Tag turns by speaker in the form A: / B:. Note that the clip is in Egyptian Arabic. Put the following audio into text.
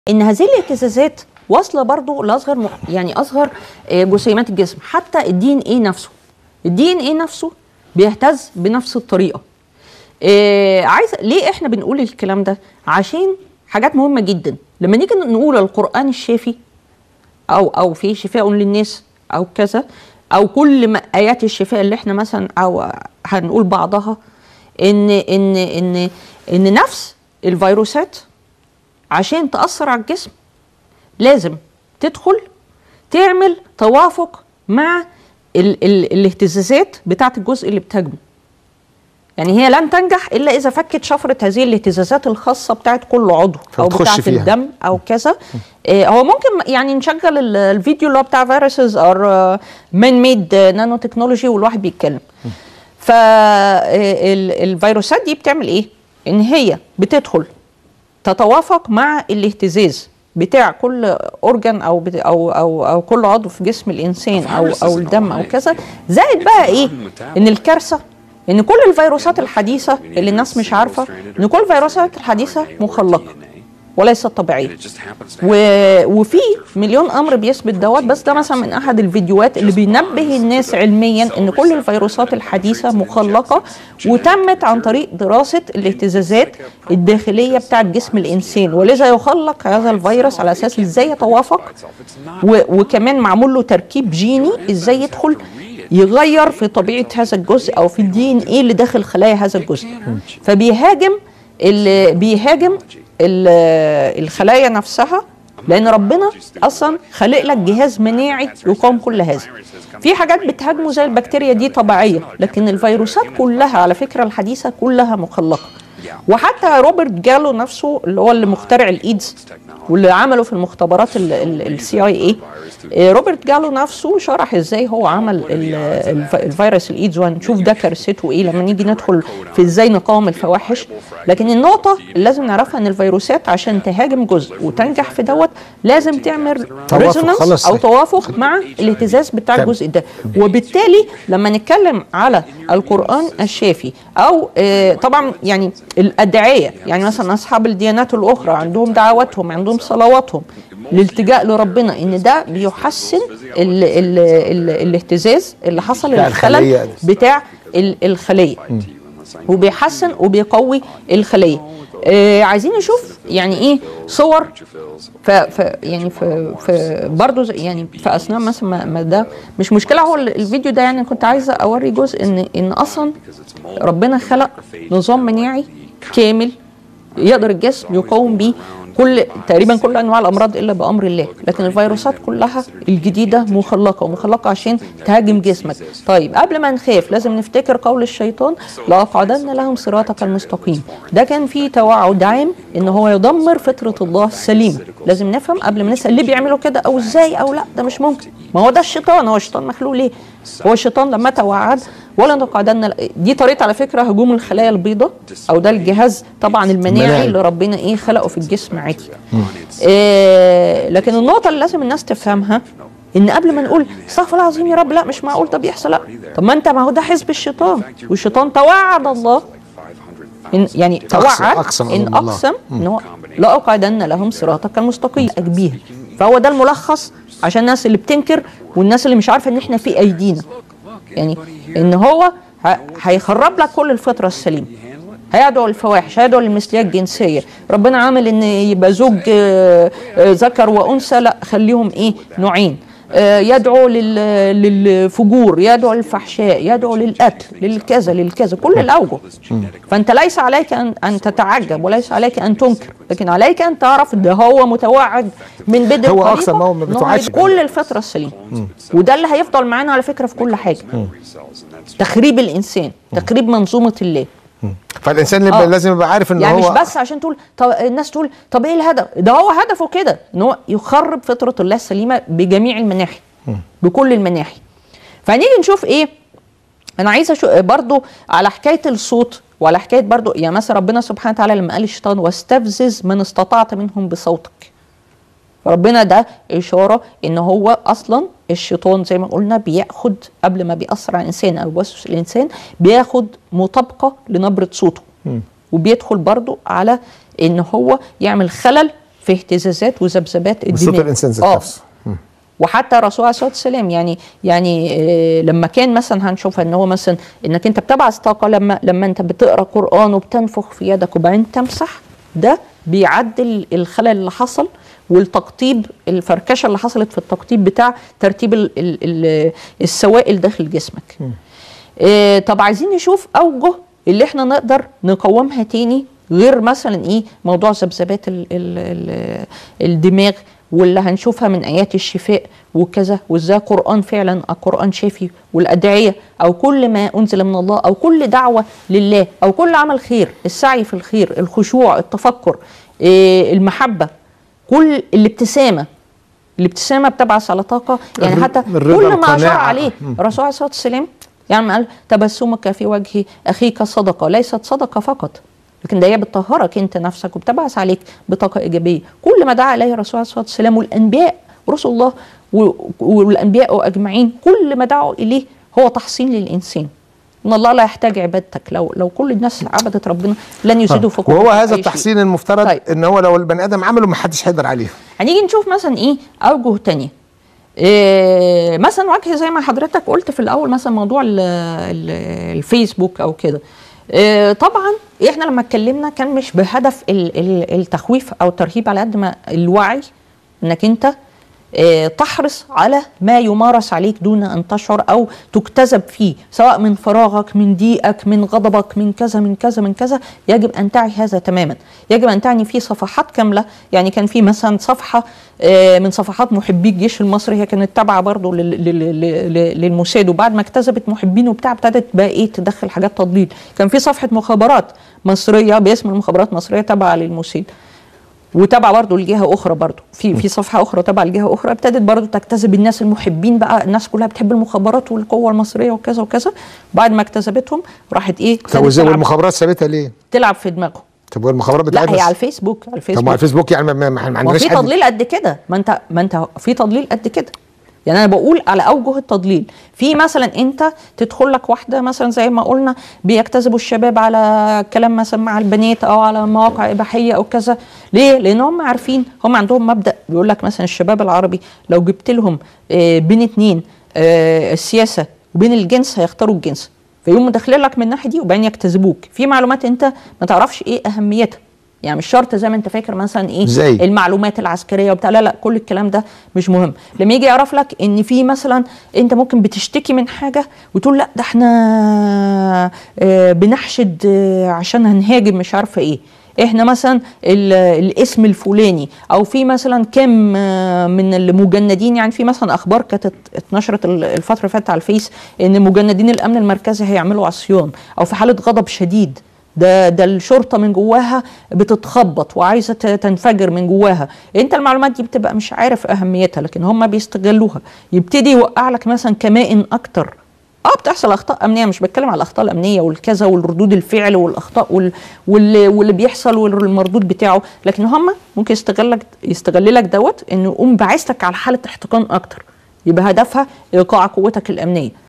A: ان هذه الاهتزازات واصله برضو لاصغر م- يعني اصغر آه، جسيمات الجسم حتى الدي ان ايه نفسه الدي ان ايه نفسه بيهتز بنفس الطريقه آه، عايز ليه احنا بنقول الكلام ده عشان حاجات مهمه جدا لما نيجي نقول القران الشافي او او في شفاء للناس او كذا او كل ما ايات الشفاء اللي احنا مثلا او هنقول بعضها ان ان ان ان نفس الفيروسات عشان تاثر على الجسم لازم تدخل تعمل توافق مع ال ال الاهتزازات بتاعه الجزء اللي بتهاجمه يعني هي لن تنجح الا اذا فكت شفره هذه الاهتزازات الخاصه بتاعه كل عضو او
B: فبتخش
A: بتاعه
B: فيها.
A: الدم او كذا آه، هو ممكن يعني نشغل ال- الفيديو اللي هو بتاع فيروسز اور مان ميد نانو تكنولوجي والواحد بيتكلم فالفيروسات دي بتعمل ايه ان هي بتدخل تتوافق مع الاهتزاز بتاع كل اورجان او بت او او او كل عضو في جسم الانسان او او الدم او كذا زائد بقى ايه ان الكارثه ان كل الفيروسات الحديثه اللي الناس مش عارفه ان كل الفيروسات الحديثه مخلقه وليست طبيعيه و... وفي مليون امر بيثبت دوت بس ده مثلا من احد الفيديوهات اللي بينبه الناس علميا ان كل الفيروسات الحديثه مخلقه وتمت عن طريق دراسه الاهتزازات الداخليه بتاعه جسم الانسان ولذا يخلق هذا الفيروس على اساس ازاي يتوافق و... وكمان معمول له تركيب جيني ازاي يدخل يغير في طبيعه هذا الجزء او في الدي ان ايه اللي داخل خلايا هذا الجزء فبيهاجم اللي بيهاجم ال- الخلايا نفسها لان ربنا اصلا خلق لك جهاز مناعي يقاوم كل هذا في حاجات بتهاجمه زي البكتيريا دي طبيعيه لكن الفيروسات كلها على فكره الحديثه كلها مخلقه وحتى روبرت جالو نفسه اللي هو اللي مخترع الايدز واللي عمله في المختبرات السي اي اي روبرت جالو نفسه شرح ازاي هو عمل ال- الف- الفيروس الايدز وهنشوف ده كارثته ايه لما نيجي ندخل في ازاي نقاوم الفواحش لكن النقطه اللي لازم نعرفها ان الفيروسات عشان تهاجم جزء وتنجح في دوت لازم تعمل
B: توافق،
A: ريزونانس
B: خلاص.
A: او توافق مع الاهتزاز بتاع
B: تمام.
A: الجزء ده وبالتالي لما نتكلم على القرآن الشافي أو آه، طبعا يعني الأدعية يعني مثلا أصحاب الديانات الأخرى عندهم دعواتهم عندهم صلواتهم الالتجاء لربنا ان ده بيحسن ال ال ال الاهتزاز اللي حصل
B: بتاع
A: الخلل
B: الخلية.
A: بتاع ال- الخليه وبيحسن وبيقوي الخليه آه عايزين نشوف يعني ايه صور ف, ف يعني في في برضه زي- يعني في اثناء مثلا ما- ما ده مش مشكله هو ال- الفيديو ده يعني كنت عايزه اوري جزء ان ان اصلا ربنا خلق نظام مناعي كامل يقدر الجسم يقاوم بيه كل تقريبا كل انواع الامراض الا بامر الله لكن الفيروسات كلها الجديده مخلقه ومخلقه عشان تهاجم جسمك طيب قبل ما نخاف لازم نفتكر قول الشيطان لاقعدن لهم صراطك المستقيم ده كان فيه توعد عام ان هو يدمر فطره الله السليمه لازم نفهم قبل ما نسال ليه بيعملوا كده او ازاي او لا ده مش ممكن ما هو ده الشيطان هو الشيطان مخلوق ليه هو الشيطان لما توعد ولا تقعدن دي طريقه على فكره هجوم الخلايا البيضاء او ده الجهاز طبعا المناعي
B: المناعي.
A: اللي ربنا ايه خلقه في الجسم عادي إيه لكن النقطه اللي لازم الناس تفهمها ان قبل ما نقول استغفر الله العظيم يا رب لا مش معقول ده بيحصل لا طب ما انت ما هو ده حزب الشيطان والشيطان توعد الله إن يعني توعد
B: أقسم
A: ان
B: الله.
A: اقسم ان هو لا اقعدن لهم صراطك المستقيم بيها فهو ده الملخص عشان الناس اللي بتنكر والناس اللي مش عارفه ان احنا في ايدينا يعني ان هو ه- هيخرب لك كل الفطره السليمه هيدعو الفواحش هيدعو للمثليات الجنسيه ربنا عامل ان يبقى زوج آه، آه، ذكر وانثى لا خليهم ايه نوعين آه، يدعو لل- للفجور يدعو للفحشاء يدعو للقتل للكذا للكذا كل الاوجه فانت ليس عليك ان ان تتعجب وليس عليك ان تنكر لكن عليك ان تعرف ده هو متوعد من بدء
B: هو
A: الخليقة
B: أقسم هو ما
A: إن هو
B: بتوعدش.
A: هيبقى كل الفطره السليمه وده اللي هيفضل معانا على فكره في كل حاجه تخريب الانسان تخريب منظومه الله
B: فالانسان اللي
A: آه.
B: لازم يبقى عارف ان
A: يعني
B: هو
A: مش بس عشان تقول طب الناس تقول طب ايه الهدف ده هو هدفه كده ان هو يخرب فطره الله السليمه بجميع المناحي بكل المناحي فهنيجي نشوف ايه انا عايزه أشو... برضو على حكايه الصوت وعلى حكايه برضو يعني مثلا ربنا سبحانه وتعالى لما قال الشيطان واستفزز من استطعت منهم بصوتك ربنا ده اشاره ان هو اصلا الشيطان زي ما قلنا بياخد قبل ما بيأثر على الانسان او يوسوس الانسان بياخد مطابقه لنبره صوته وبيدخل برضو على ان هو يعمل خلل في اهتزازات وذبذبات
B: بصوت
A: الدماغ
B: الانسان ذات
A: آه.
B: نفسه مم.
A: وحتى الرسول عليه الصلاه والسلام يعني يعني آه، لما كان مثلا هنشوف ان هو مثلا انك انت بتبعث طاقه لما لما انت بتقرا قران وبتنفخ في يدك وبعدين تمسح ده بيعدل الخلل اللي حصل والتقطيب الفركشه اللي حصلت في التقطيب بتاع ترتيب ال ال ال السوائل داخل جسمك. آه طب عايزين نشوف اوجه اللي احنا نقدر نقومها تاني غير مثلا ايه موضوع ذبذبات ال ال ال الدماغ واللي هنشوفها من ايات الشفاء وكذا وازاي قران فعلا القران شافي والادعيه او كل ما انزل من الله او كل دعوه لله او كل عمل خير السعي في الخير الخشوع التفكر إيه المحبه كل الابتسامه الابتسامه بتبعث على طاقه يعني
B: الر-
A: حتى
B: الرضا
A: كل ما اشار
B: القناعة.
A: عليه
B: مم.
A: الرسول عليه الصلاه والسلام يعني ما قال تبسمك في وجه اخيك صدقه ليست صدقه فقط لكن ده هي بتطهرك انت نفسك وبتبعث عليك بطاقه ايجابيه كل ما دعا عليه الرسول عليه الصلاه والسلام والانبياء رسل الله و- والانبياء اجمعين كل ما دعوا اليه هو تحصين للانسان ان الله لا يحتاج عبادتك لو لو كل الناس عبدت ربنا لن يزيدوا في
B: وهو
A: قوتهم
B: هذا
A: أي شيء.
B: التحسين المفترض
A: طيب.
B: ان هو لو البني ادم عمله ما حدش هيقدر عليه
A: هنيجي نشوف مثلا ايه اوجه تانية إيه مثلا وجه زي ما حضرتك قلت في الاول مثلا موضوع ال ال الفيسبوك او كده إيه طبعا احنا لما اتكلمنا كان مش بهدف ال ال التخويف او الترهيب على قد ما الوعي انك انت إيه تحرص على ما يمارس عليك دون ان تشعر او تكتذب فيه سواء من فراغك من ضيقك من غضبك من كذا من كذا من كذا يجب ان تعي هذا تماما يجب ان تعني فيه صفحات كامله يعني كان في مثلا صفحه آه، من صفحات محبي الجيش المصري هي كانت تابعه برضه لل- لل- لل- للموساد وبعد ما اكتسبت محبين وبتاع ابتدت بقى ايه تدخل حاجات تضليل كان في صفحه مخابرات مصريه باسم المخابرات المصريه تابعه للموساد وتابعه برضه لجهه اخرى برضه في في صفحه اخرى تابعه لجهه اخرى ابتدت برضه تجتذب الناس المحبين بقى الناس كلها بتحب المخابرات والقوه المصريه وكذا وكذا بعد ما اكتسبتهم راحت ايه
B: طب
A: ابتدت
B: وازاي
A: تلعب,
B: والمخابرات سابتها ليه؟
A: تلعب في دماغهم
B: طب والمخابرات
A: لا
B: بتاعتنا
A: هي على الفيسبوك على
B: طب ما
A: الفيسبوك
B: على الفيسبوك يعني ما, ما, ما
A: ما
B: عندناش
A: في
B: حد
A: تضليل قد كده ما انت ما انت في تضليل قد كده يعني انا بقول على اوجه التضليل في مثلا انت تدخل لك واحده مثلا زي ما قلنا بيجتذبوا الشباب على كلام مثلا مع البنات او على مواقع اباحيه او كذا ليه لان هم عارفين هم عندهم مبدا بيقول لك مثلا الشباب العربي لو جبت لهم آه، بين اتنين آه، السياسه وبين الجنس هيختاروا الجنس فيقوموا داخلين لك من الناحيه دي وبعدين يجتذبوك في معلومات انت ما تعرفش ايه اهميتها يعني مش شرط زي ما انت فاكر مثلا ايه
B: زي؟
A: المعلومات العسكريه وبتاع لا لا كل الكلام ده مش مهم لما يجي يعرف لك ان في مثلا انت ممكن بتشتكي من حاجه وتقول لا ده احنا آه، بنحشد آه، عشان هنهاجم مش عارفه ايه احنا مثلا ال- الاسم الفلاني او في مثلا كم آه، من المجندين يعني في مثلا اخبار كانت ات- اتنشرت ال- الفتره اللي فاتت على الفيس ان مجندين الامن المركزي هيعملوا عصيان او في حاله غضب شديد ده ده الشرطه من جواها بتتخبط وعايزه ت- تنفجر من جواها انت المعلومات دي بتبقى مش عارف اهميتها لكن هم بيستغلوها يبتدي يوقع لك مثلا كمائن اكتر اه بتحصل اخطاء امنيه مش بتكلم على الاخطاء الامنيه والكذا والردود الفعل والاخطاء وال... واللي, واللي بيحصل والمردود بتاعه لكن هم ممكن يستغلك يستغل لك دوت انه يقوم باعث لك على حاله احتقان اكتر يبقى هدفها ايقاع قوتك الامنيه